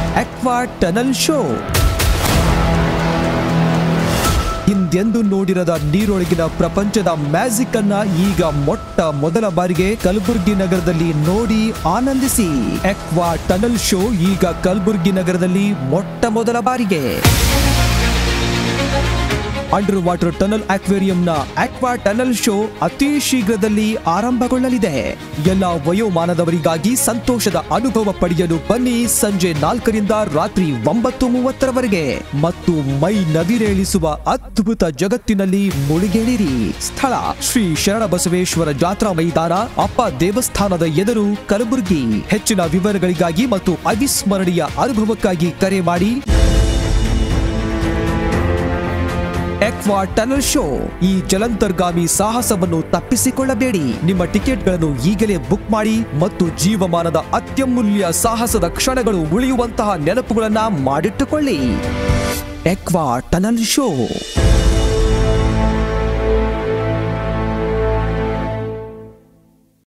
aqua tunnel show ಹಿಂದೆಂದೂ ನೋಡಿರದ ನೀರೊಳಗಿನ ಪ್ರಪಂಚದ magic ಅನ್ನ ಈಗ ಮೊಟ್ಟ ಮೊದಲ ಬಾರಿಗೆ ಕಲಬುರಗಿ ನಗರದಲ್ಲಿ ನೋಡಿ ಆನಂದಿಸಿ ಎಕ್ವಾ ಟನಲ್ ಶೋ ಈಗ ಕಲಬುರಗಿ ನಗರದಲ್ಲಿ ಮೊಟ್ಟ ಮೊದಲ ಬಾರಿಗೆ ಅಂಡರ್ ವಾಟರ್ ಟನಲ್ ಅಕ್ವೇರಿಯಂನ ಅಕ್ವಾ ಟನಲ್ ಶೋ ಅತಿ ಶೀಘ್ರದಲ್ಲಿ ಆರಂಭಗೊಳ್ಳಲಿದೆ ಎಲ್ಲ ವಯೋಮಾನದವರಿಗಾಗಿ ಸಂತೋಷದ ಅನುಭವ ಪಡೆಯಲು ಬನ್ನಿ ಸಂಜೆ ನಾಲ್ಕರಿಂದ ರಾತ್ರಿ ಒಂಬತ್ತು ಮೂವತ್ತರವರೆಗೆ ಮತ್ತು ಮೈ ನವಿರೇಳಿಸುವ ಅದ್ಭುತ ಜಗತ್ತಿನಲ್ಲಿ ಮುಳುಗೇಳಿರಿ ಸ್ಥಳ ಶ್ರೀ ಶರಣಬಸವೇಶ್ವರ ಜಾತ್ರಾ ಮೈದಾನ ಅಪ್ಪ ದೇವಸ್ಥಾನದ ಎದುರು ಕಲಬುರಗಿ ಹೆಚ್ಚಿನ ವಿವರಗಳಿಗಾಗಿ ಮತ್ತು ಅವಿಸ್ಮರಣೀಯ ಅನುಭವಕ್ಕಾಗಿ ಕರೆ ಮಾಡಿ ಎಕ್ವಾ ಟನಲ್ ಶೋ ಈ ಜಲಂತರ್ಗಾಮಿ ಸಾಹಸವನ್ನು ತಪ್ಪಿಸಿಕೊಳ್ಳಬೇಡಿ ನಿಮ್ಮ ಟಿಕೆಟ್ಗಳನ್ನು ಈಗಲೇ ಬುಕ್ ಮಾಡಿ ಮತ್ತು ಜೀವಮಾನದ ಅತ್ಯಮೂಲ್ಯ ಸಾಹಸದ ಕ್ಷಣಗಳು ಉಳಿಯುವಂತಹ ನೆನಪುಗಳನ್ನ ಮಾಡಿಟ್ಟುಕೊಳ್ಳಿ ಎಕ್ವಾ ಟನಲ್ ಶೋ